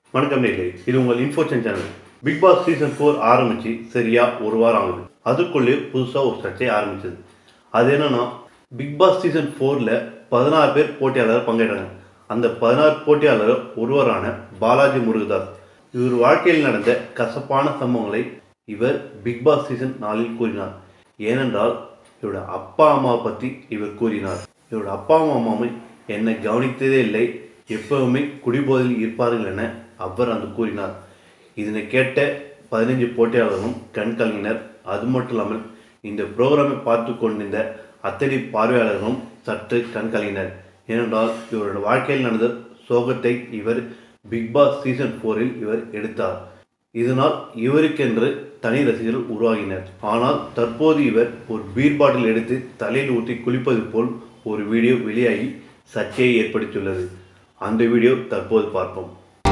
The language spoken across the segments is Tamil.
வணக்கம் நேர்களே இது உங்கள் இன்ஃபோச்சன் channel Bigg Boss season four ஆரம்பிச்சு சரியா ஒரு வாரம் ஆகுது அதுக்குள்ளே புதுசாக ஒரு சர்ச்சை ஆரம்பிச்சது அது என்னன்னா பிக் பாஸ் சீசன் ஃபோரில் பதினாறு பேர் போட்டியாளர் பங்கேற்றாங்க அந்த பதினாறு போட்டியாளர் ஒருவரான பாலாஜி முருகதாஸ் இவர் வாழ்க்கையில் நடந்த கசப்பான சம்பவங்களை இவர் பிக் பாஸ் சீசன் நாலில் கூறினார் ஏனென்றால் இவரோட அப்பா அம்மாவை பற்றி இவர் கூறினார் இவரோட அப்பா அம்மாவை என்னை கவனித்ததே இல்லை எப்பவுமே குடிபோதையில் இருப்பார்கள் என அவர் அங்கு கூறினார் இதனை கேட்ட பதினைஞ்சு போட்டியாளர்களும் கண் கலங்கினர் அது மட்டும் இல்லாமல் இந்த ப்ரோக்ராமை பார்த்து கொண்டிருந்த அத்தனை பார்வையாளர்களும் சற்று கண் கலங்கினர் ஏனென்றால் இவரோட வாழ்க்கையில் நடந்த சோகத்தை இவர் பிக் பாஸ் சீசன் ஃபோரில் இவர் எடுத்தார் இதனால் இவருக்கென்று தனி ரசிகர்கள் உருவாகினர் ஆனால் தற்போது இவர் ஒரு பீர் பாட்டில் எடுத்து தலையில் ஊற்றி குளிப்பது போல் ஒரு வீடியோ வெளியாகி சர்ச்சையை ஏற்படுத்தியுள்ளது அந்த வீடியோ தற்போது பார்ப்போம்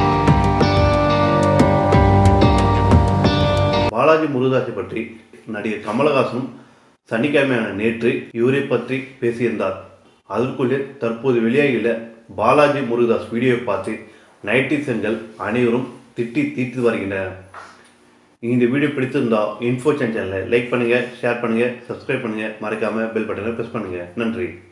பாலாஜி முருகதாஸை பற்றி நடிகர் கமலஹாசனும் சனிக்கிழமையான நேற்று இவரை பற்றி பேசியிருந்தார் அதற்குள்ளே தற்போது வெளியாகியுள்ள பாலாஜி முருகதாஸ் வீடியோவை பார்த்து நைட்டிசன்கள் அனைவரும் திட்டி தீர்த்து வருகின்றனர் இந்த வீடியோ பிடித்திருந்தா இன்ஃபோ சேனலை லைக் பண்ணுங்கள் ஷேர் பண்ணுங்கள் சப்ஸ்கிரைப் பண்ணுங்கள் மறக்காமல் பெல் பட்டனை ப்ரெஸ் பண்ணுங்கள் நன்றி